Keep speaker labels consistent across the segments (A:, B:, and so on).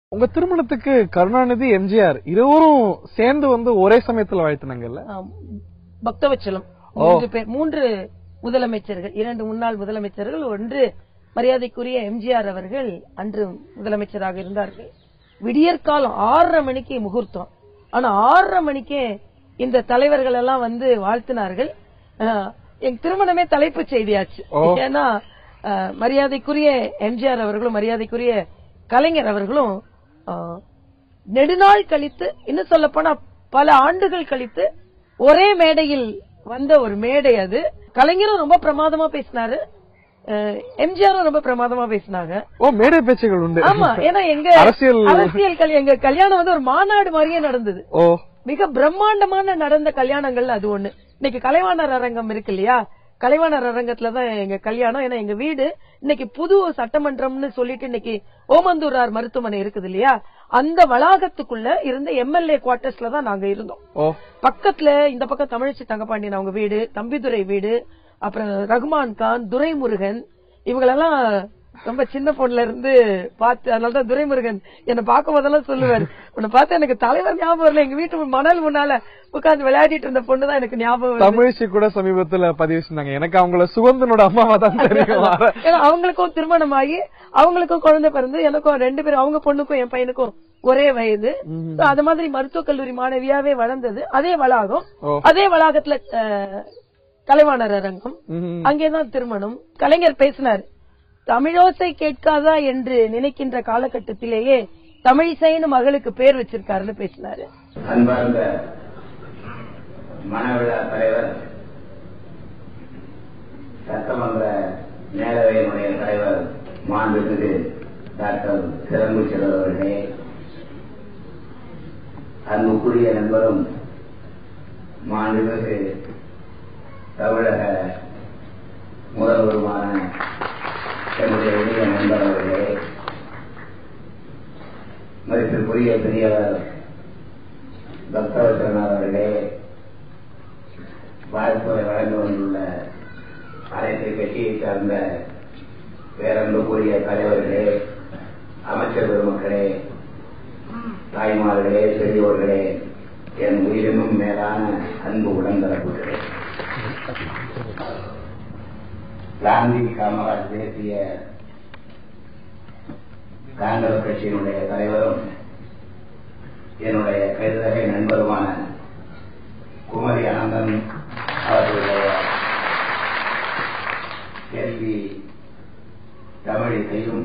A: உங்க திருமணத்துக்கு கருணாநிதி எம்ஜிஆர் இருவரும் சேர்ந்து வந்து ஒரே சமயத்துல வாழ்த்துனாங்கல்ல
B: ஆம். பக்தவச்சலம் மூன்று பேர் மூன்று முதலமைச்சர்கள் இரண்டு முன்னாள் முதலமைச்சர்கள் ஒன்று மரியாதைக்குரிய எம்ஜிஆர் அவர்கள் அன்று முதலமைச்சராக இருந்தார்கள் விடியற்காலம் ஆறரை மணிக்கு முகூர்த்தம் ஆனா ஆறரை மணிக்கே இந்த தலைவர்கள் எல்லாம் வந்து வாழ்த்தினார்கள் அஹ், என் திருமணமே தலைப்புச் செய்தியாச்சு ஏன்னா அஹ், மரியாதைக்குரிய எம்ஜிஆர் அவர்களும் மரியாதைக்குரிய கலைஞர் அவர்களும் அஹ், நெடுநாள் கழித்து இன்னும் சொல்ல போனா பல ஆண்டுகள் கழித்து ஒரே மேடையில் வந்த ஒரு மேடை அது கலைஞரும் ரொம்ப பிரமாதமா பேசினாரு அஹ், எம்ஜிஆரும் ரொம்ப பிரமாதமா பேசினாங்க
A: ஓ மேடை பேச்சுகள் உண்டு
B: ஆமா ஏன்னா எங்க
A: அரசியல்
B: அரசியல் கல்யா- எங்க கல்யாணம் வந்து ஒரு மாநாடு மாதிரியே நடந்தது
A: ஓ
B: மிக பிரம்மாண்டமான நடந்த கல்யாணங்கள் அது ஒண்ணு இன்னைக்கு கலைவாணர் அரங்கம் இருக்கு இல்லையா கலைவாணர் அரங்கத்துலதான் எங்க கல்யாணம் ஏன்னா எங்க வீடு இன்னைக்கு புது சட்டமன்றம்னு சொல்லிட்டு இன்னைக்கு ஓமந்தூரார் மருத்துவமனை இருக்குது இல்லையா அந்த வளாகத்துக்குள்ள இருந்த எம்எல்ஏ குவார்டர்ஸ்ல தான் நாங்க இருந்தோம்
A: ஓ
B: பக்கத்துல இந்த பக்கம் தமிழிச்சி தங்கப்பாண்டியன் அவங்க வீடு தம்பிதுரை வீடு அப்புறம் ரகுமான் கான் துரைமுருகன் இவங்களெல்லாம் ரொம்ப சின்ன பொண்ணுல இருந்து பார்த்து அதனாலதான் துரைமுருகன் என்ன பார்க்கும் போதெல்லாம் சொல்லுவாரு உன்னை பார்த்து எனக்கு தலைவர் ஞாபகம் வரல எங்க வீட்டு மணல் முன்னால உட்கார்ந்து விளையாடிட்டு இருந்த பொண்ணுதான் எனக்கு ஞாபகம் வருது.
A: தமிழிசை கூட சமீபத்துல பதிவு செஞ்சாங்க எனக்கு அவங்கள சுகந்தனோட அம்மாவா தான் தெரியும்
B: ஏன்னா அவங்களுக்கும் திருமணம் ஆகி அவங்களுக்கும் குழந்தை பிறந்து எனக்கும் ரெண்டு பேரும் அவங்க பொண்ணுக்கும் என் பையனுக்கும் ஒரே வயது So, அது மாதிரி மருத்துவக் கல்லூரி மாணவியாவே வளர்ந்தது அதே வளாகம்
A: ஓ.
B: அதே வளாகத்துல அஹ், கலைவாணர் அரங்கம்
A: ம்ஹும்.
B: அங்கேதான் திருமணம் கலைஞர் பேசினார் தமிழோசை கேட்காதா என்று நினைக்கின்ற காலகட்டத்திலேயே தமிழிசைன்னு மகளுக்கு பேர் வச்சிருக்காருன்னு பேசினாரு
C: அன்பார்ந்த மனவிழா தலைவர் சட்டமன்ற மேலவையினுடைய தலைவர் மாண்புமிகு டாக்டர் சிலம்புச்செல்வர் அவர்களே அன்புக்குரிய நண்பரும் மாண்புமிகு தமிழக முதல்வருமான என்னுடைய இளைய நண்பர் அவர்களே மதிப்பிற்குரிய பெரியவர் பக்தவச்சனார் அவர்களே வாழ்த்துறை வழங்க வந்துள்ள அனைத்து கட்சியை சார்ந்த பேரன்புக்குரிய தலைவர்களே அமைச்சர் பெருமக்களே தாய்மார்களே பெரியோர்களே என் உயிரினும் மேலான அன்பு உடன்பிறப்புகளே காந்தி காமராஜ் தேசிய காங்கிரஸ் கட்சியினுடைய தலைவரும் என்னுடைய கைதகை நண்பருமான குமரி அனந்தன் அவர்களுடைய கேள்வி தமிழிசையும்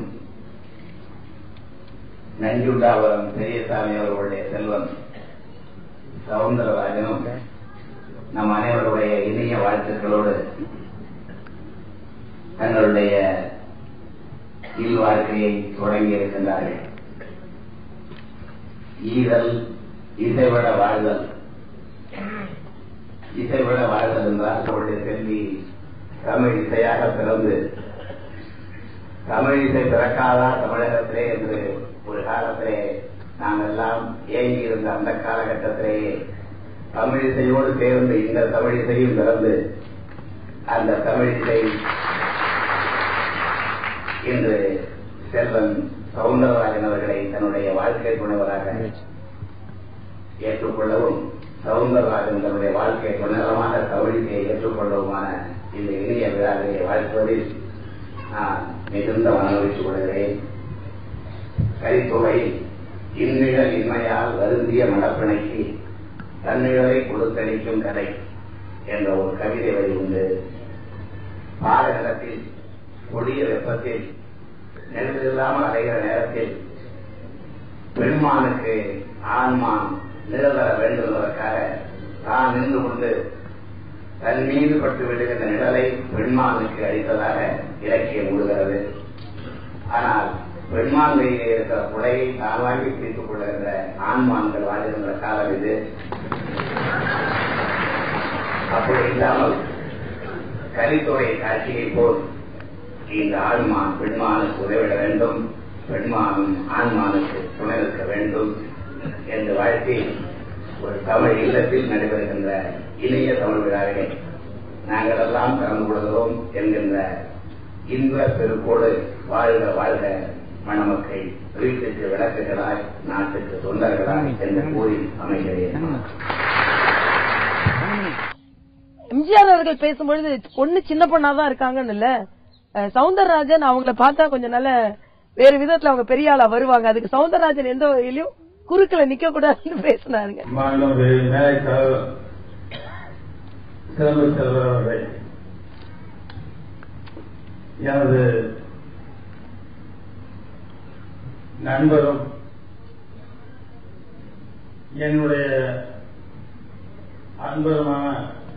C: நஞ்சுண்டாபுரம் பெரியசாமி அவர்களுடைய செல்வன் சவுந்தரராஜனும் நம் அனைவருடைய இனிய வாழ்த்துக்களோடு தங்களுடைய இல்வாழ்க்கையை தொடங்கி இருக்கின்றார்கள் ஈதல் இசைவிட வாழ்தல் இசைவிட வாழ்தல் என்றால் அவருடைய செல்வி தமிழ் இசையாக பிறந்து தமிழ் இசை பிறக்காதா தமிழகத்திலே என்று ஒரு காலத்திலே நாம் எல்லாம் ஏங்கி இருந்த அந்த காலகட்டத்திலேயே தமிழ் இசையோடு சேர்ந்து இந்த தமிழ் இசையும் பிறந்து அந்த தமிழ் இசை இன்று செல்வன் சவுந்தரராஜன் அவர்களை தன்னுடைய வாழ்க்கை துணைவராக ஏற்றுக்கொள்ளவும் சவுந்தரராஜன் தன்னுடைய வாழ்க்கை துணைவரமாக தமிழிசையை ஏற்றுக்கொள்ளவுமான இந்த இனிய விழாவிலே வாழ்த்துவதில் நான் மிகுந்த மனமகிழ்ச்சி கொள்கிறேன் கரித்துறை இந்நிழல் இன்மையால் வருந்திய மடப்பிணைக்கு தன்னிழலை கொடுத்தளிக்கும் கதை என்ற ஒரு கவிதை வரி உண்டு பாலகலத்தில் கொடிய வெப்பத்தில் நெருங்கில்லாமல் அடைகிற நேரத்தில் பெண்மானுக்கு ஆண்மான் நிழல் தர வேண்டும் என்பதற்காக தான் நின்று கொண்டு தன் மீது பட்டு விடுகின்ற நிழலை பெண்மானுக்கு அளித்ததாக இலக்கியம் கூடுகிறது ஆனால் பெண்மான் கையிலே இருக்கிற குடையை தான் வாங்கி பிடித்துக் கொள்ளுகின்ற ஆண்மான்கள் வாழ்கின்ற காலம் இது அப்படி இல்லாமல் கலித்துறை காட்சியை போல் இந்த ஆண்மான் பெண்மானுக்கு உதவிட வேண்டும் பெண்மானும் ஆண்மானுக்கு துணை நிற்க வேண்டும் என்று வாழ்த்தி ஒரு தமிழ் இல்லத்தில் நடைபெறுகின்ற இனிய தமிழ் விழாவிலே நாங்கள் எல்லாம் கலந்து கொள்கிறோம் என்கின்ற இன்ப பெருக்கோடு வாழ்க வாழ்க மணமக்கள் வீட்டுக்கு விளக்குகளாய் நாட்டுக்கு தொண்டர்களாய் என்று கூறி அமைகிறேன்
B: எம்ஜிஆர் அவர்கள் பேசும்பொழுது பொண்ணு சின்ன பொண்ணாதான் இருக்காங்கன்னு இல்ல அஹ், சவுந்தரராஜன் அவங்கள பார்த்தா கொஞ்சம் நல்ல வேறு விதத்துல அவங்க பெரிய ஆளா வருவாங்க அதுக்கு சவுந்தரராஜன் எந்த வகையிலும் குறுக்கல நிக்க கூடாதுன்னு பேசினாருங்க
D: மாண்புமிகு மேலைக்கால் சிறந்த செல்வர் அவர்களே எனது நண்பரும் என்னுடைய அன்பருமான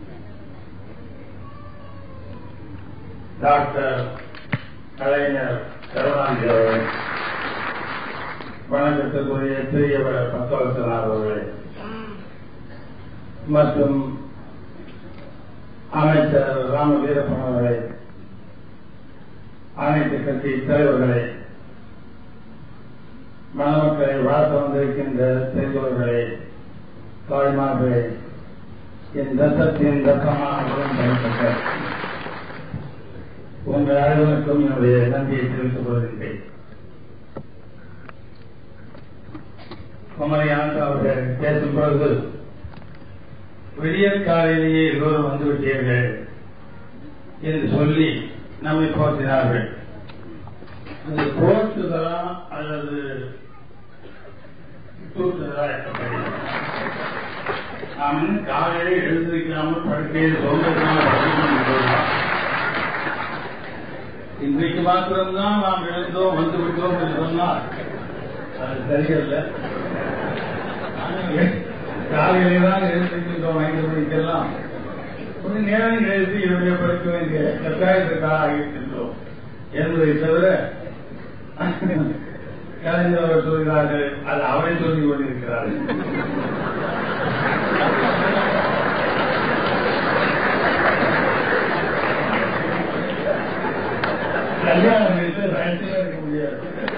D: டாக்டர் கலைஞர் கருணாநிதி அவர்கள் வணக்கத்துக்குரிய பெரியவர் பக்கவசனார் அவர்களே மற்றும் அமைச்சர் ராம வீரப்பன் அவர்களே அனைத்து கட்சி தலைவர்களே மணமக்களை வாழ்த்த வந்திருக்கின்ற பெரியவர்களே தாய்மார்களே என் ரத்தத்தின் ரத்தமான உடன்பட்ட உங்கள் அனைவருக்கும் என்னுடைய நன்றியை தெரிவித்துக் கொள்கின்றேன் குமரியானந்த் அவர்கள் பேசும் பொழுது விடியற் காலையிலேயே எல்லோரும் வந்துவிட்டீர்கள் என்று சொல்லி நம்மை போற்றினார்கள் அது போற்றுதலா அல்லது தூற்றுதலா என்று தெரியல. நாம் இன்னும் காலையிலே எழுந்திருக்காமல் படுக்கையில் சொந்தமாக இன்றைக்கு மாத்திரம்தான் நாம் எழுந்தோம் வந்து விட்டோம் என்று சொன்னால் அது சரியல்ல காலையிலே தான் எழுந்திருக்கின்றோம் ஐந்து மணிக்கெல்லாம் கொஞ்சம் நேரம் கழித்து இவருடைய படுக்க வேண்டிய கட்டாயத்திற்காக ஆகியிருக்கின்றோம் என்பதை தவிர கலைஞர் அவர் சொல்கிறார்கள் அது அவரை சொல்லிக் கொண்டிருக்கிறார்கள் கல்யாணம் வீட்டு ரகசியம் இருக்க முடியாது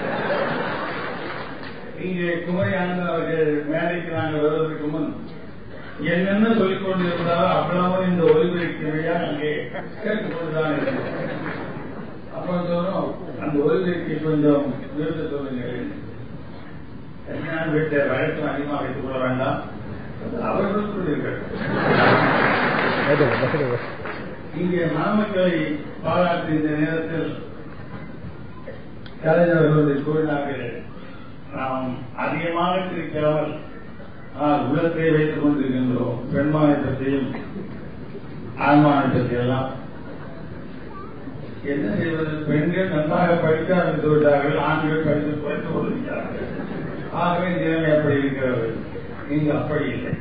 D: இங்கே குமரி ஆனந்தன் அவர்கள் மேடைக்கு நாங்கள் வருவதற்கு முன் என்னென்ன சொல்லிக் கொண்டிருந்தாரோ அவ்வளவு இந்த ஒலிபெருக்கி வழியா அங்கே கேட்டுக்கொண்டுதான் இருக்கிறோம் அப்புறம் சொல்றோம் அந்த ஒலிபெருக்கி கொஞ்சம் நிறுத்த சொல்லுங்கள் கல்யாண வீட்டை வழக்கம் அதிகமாக வைத்துக் கொள்ள வேண்டாம் அவர்கள் சொல்லியிருக்கிறார்கள் இங்கே மணமக்களை பாராட்டு இந்த நேரத்தில் கலைஞர்கள் கூறினார்கள் நாம் அதிகமாக சிரிக்காமல் ஆனால் உள்ளத்தை வைத்துக் கொண்டிருக்கின்றோம் பெண்மானை பற்றியும் ஆண்மானை பற்றியெல்லாம் என்ன செய்வது பெண்கள் நன்றாக படிக்க ஆரம்பித்து விட்டார்கள் ஆண்கள் படித்து படித்துக் கொண்டிருக்கிறார்கள் ஆகவே நிலைமை அப்படி இருக்கிறது இங்கு அப்படி இல்லை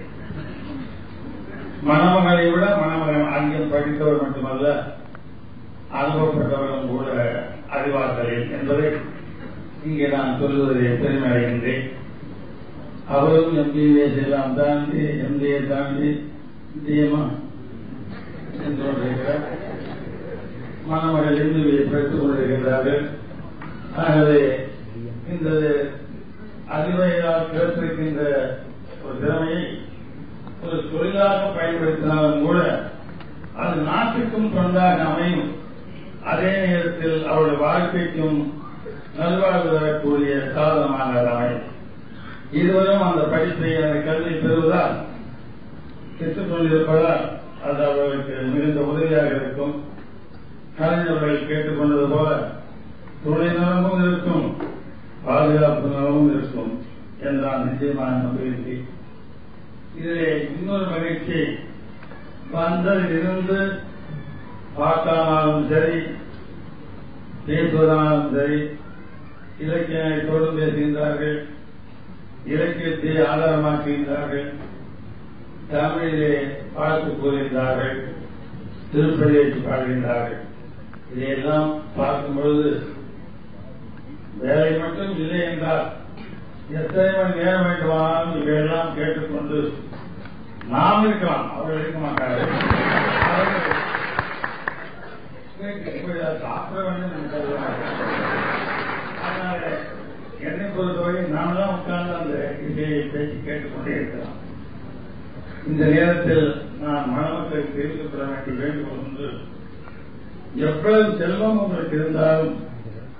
D: மணமகளை விட மணமகன் அதிகம் படித்தவர் மட்டுமல்ல அனுபவப்பட்டவர்களும் கூட அறிவாற்றலில் என்பதை இங்கே நான் சொல்லுவதை பெருமை அடைகின்றேன் அவரும் எம்பிபிஎஸ் எல்லாம் தாண்டி எம்டிஏ தாண்டி டிஎம்ஆ என்று கொண்டிருக்கிறார் மாணவர்கள் எம்பிபியை படித்துக் கொண்டிருக்கின்றார்கள் ஆகவே இந்த அறிவையால் கிடைத்திருக்கின்ற ஒரு திறமையை ஒரு தொழிலாக பயன்படுத்தினாலும் கூட அது நாட்டுக்கும் தொண்டாக அமையும் அதே நேரத்தில் அவருடைய வாழ்க்கைக்கும் நல்வாழ்வு தரக்கூடிய சாதனமாக அது அமையும் இதுவரும் அந்த படிப்பை அந்த கல்வி பெறுவதால் கற்றுக் கொண்டிருப்பதால் அது அவர்களுக்கு மிகுந்த உதவியாக இருக்கும் கலைஞர்கள் கேட்டுக்கொண்டது போல துணை நலமும் இருக்கும் பாதுகாப்பு நலமும் இருக்கும் என்றான் நிச்சயமாக நம்பியிருக்கிறேன் இதிலே இன்னொரு மகிழ்ச்சி வந்ததில் இருந்து பார்க்காமலும் சரி பேசுவதாலும் சரி இலக்கியங்களை தொடர்ந்து பேசுகின்றார்கள் இலக்கியத்தை ஆதாரமாக்குகின்றார்கள் தமிழிலே பார்த்து கூறுகின்றார்கள் திருப்பதியை பாடுகின்றார்கள் இதையெல்லாம் பார்க்கும் பொழுது வேலை மட்டும் இல்லை என்றால் எத்தனை மணி நேரம் வேண்டுமானாலும் இவையெல்லாம் கேட்டுக்கொண்டு நாம் இருக்கலாம் அவர்கள் இருக்க மாட்டார்கள் அவர்கள் கேட்டு இப்படி அதை சாப்பிட வேண்டும் என்று கருதுவார்கள். அதனால என்னை பொறுத்தவரை நாம் தான் உட்கார்ந்து அந்த இசையை பேசி கேட்டுக்கொண்டே இருக்கலாம் இந்த நேரத்தில் நான் மணமக்களுக்கு தெரிவித்துக் கொள்ள வேண்டிய வேண்டுகோள் ஒன்று எவ்வளவு செல்வம் உங்களுக்கு இருந்தாலும்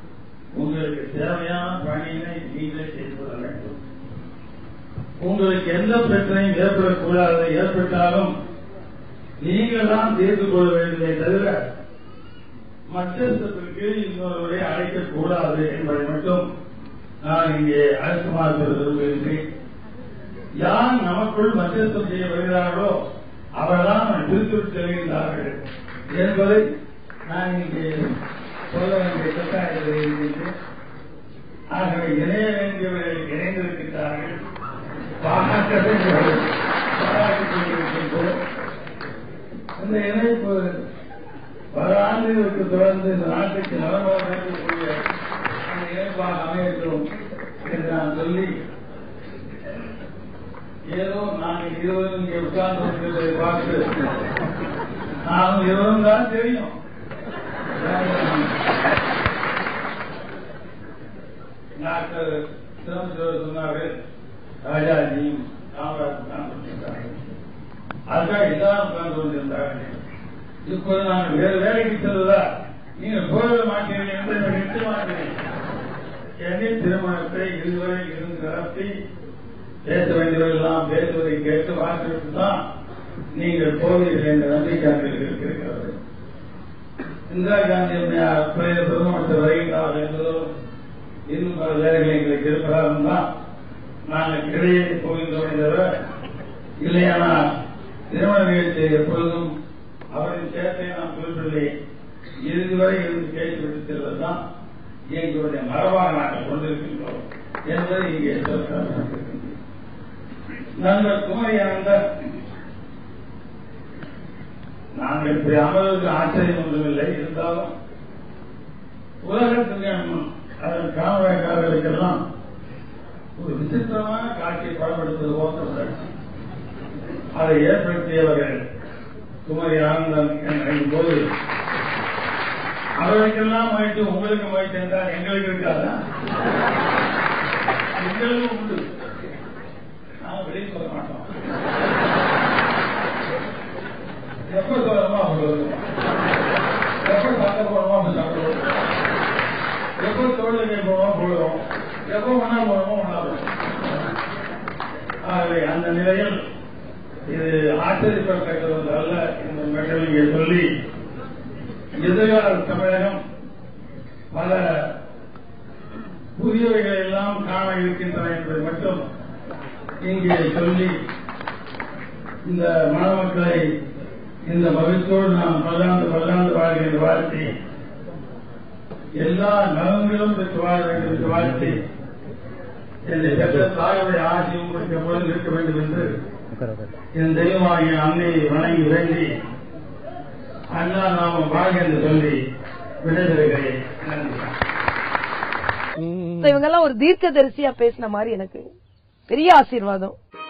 D: உங்களுக்கு தேவையான பணியினை நீங்களே செய்து கொள்ள வேண்டும் உங்களுக்கு எந்த பிரச்சனையும் ஏற்படக்கூடாது ஏற்பட்டாலும் நீங்கள் தான் தீர்த்து கொள்ள வேண்டுமே தவிர மத்தியஸ்தத்திற்கு இன்னொருவரை அழைக்கக்கூடாது என்பதை மட்டும் நான் இங்கே அழுத்தமாக விரும்புகின்றேன் யார் நமக்குள் மத்தியஸ்தம் செய்ய வருகிறார்களோ அவர்தான் நம்மை திருத்துவிட்டு செல்கின்றார்கள் என்பதை நான் இங்கே சொல்ல வேண்டிய கட்டாயத்தில் இருக்கின்றேன் ஆகவே இணைய வேண்டியவர்கள் இணைந்திருக்கின்றார்கள் பாராட்ட வேண்டியவர்கள் பாராட்டிக் கொண்டிருக்கின்றோம் இந்த இணைப்பு பல ஆண்டுகளுக்கு தொடர்ந்து இந்த நாட்டுக்கு நலமாக இருக்கக்கூடிய அந்த இணைப்பாக அமையட்டும் என்று நான் சொல்லி ஏதோ நாங்கள் இருவரும் இங்கே உட்கார்ந்து இருக்கிறதை பார்த்து நானும் இருவரும் தான் தெரியும் டாக்டர் சிதம்பரம் சொன்னார்கள் ராஜாஜியும் காமராஜ் தான் சொல்லியிருந்தார்கள் அதுக்காக எல்லாரும் உட்கார்ந்து கொண்டிருந்தார்கள் இப்போது நான் வேறு வேலைக்கு செல்வதா நீங்கள் போக மாட்டீர்கள் என்று என்னை நிறுத்த மாட்டேன் என்னை திருமணத்தை இதுவரை இருந்து நடத்தி பேச வேண்டியவர்களெல்லாம் பேசுவதை கேட்டு வாக்களித்து தான் நீங்கள் போவீர்கள் என்ற நம்பிக்கை எங்களுக்கு இருக்கிறது இந்திரா காந்தி அம்மையார் பழைய பிரதமர் வருகிறார் என்பதும் இன்னும் பல வேலைகள் எங்களுக்கு இருப்பதாலும் தான் நாங்கள் இடையே போகின்றோம் தவிர இல்லையானால் திருமண நிகழ்ச்சியை எப்பொழுதும் அவரின் சேர்த்தை நாம் குறிப்பிடவில்லை இறுதி வரை இருந்து கேட்டு விட்டு செல்வதுதான் எங்களுடைய மரபாக நாங்கள் கொண்டிருக்கின்றோம் என்பதை இங்கே சொல்ல நண்பர் குமரி ஆனந்தர் நாங்கள் இப்படி அமர்வுக்கு ஆச்சரியம் ஒன்றுமில்லை இருந்தாலும் உலகத்துக்கு அதன் காமராஜர்களுக்கெல்லாம் ஒரு விசித்திரமான காட்சியை படப்படுத்துவது போன்ற அதை ஏற்படுத்தியவர்கள் குமரி ஆனந்தன் என்ற போது அவர்களுக்கெல்லாம் மகிழ்ச்சி உங்களுக்கு மகிழ்ச்சி என்றால் எங்களுக்கு இருக்காதா எங்களுக்கும் உண்டு நாம வெளியே சொல்ல மாட்டோம் எப்ப சொல்லணுமோ அப்ப சொல்லுவோம் எப்ப சண்டை போடணுமோ அப்ப சண்டை போடுவோம் எப்ப தோல்வி போடுவோம் போடுவோம் எப்ப ஒன்னா போடணுமோ ஒன்னா போடுவோம் ஆகவே அந்த நிலையில் இது ஆச்சரியப்படத்தக்கது அல்ல இந்த மெடல் இங்கே சொல்லி எதிர்கால தமிழகம் பல புதியவைகளை எல்லாம் காண இருக்கின்றன என்பதை மட்டும் இங்கே சொல்லி இந்த மணமக்களை இந்த மகிழ்ச்சியோடு நாம் பல்லாண்டு பல்லாண்டு வாழ்கின்ற வாழ்த்தி எல்லா நலன்களும் பெற்று வாழ வேண்டும் என்று வாழ்த்தி என்னை பெற்ற தாயுடைய ஆட்சி உங்களுக்கு எப்பொழுதும் இருக்க வேண்டும் என்று என் தெய்வமாகிய அன்னையை வணங்கி வேண்டி அண்ணா நாம வாழ்க என்று சொல்லி விடைபெறுகிறேன் நன்றி
B: இவங்க எல்லாம் ஒரு தீர்க்க தரிசியா பேசின மாதிரி எனக்கு பெரிய ஆசீர்வாதம்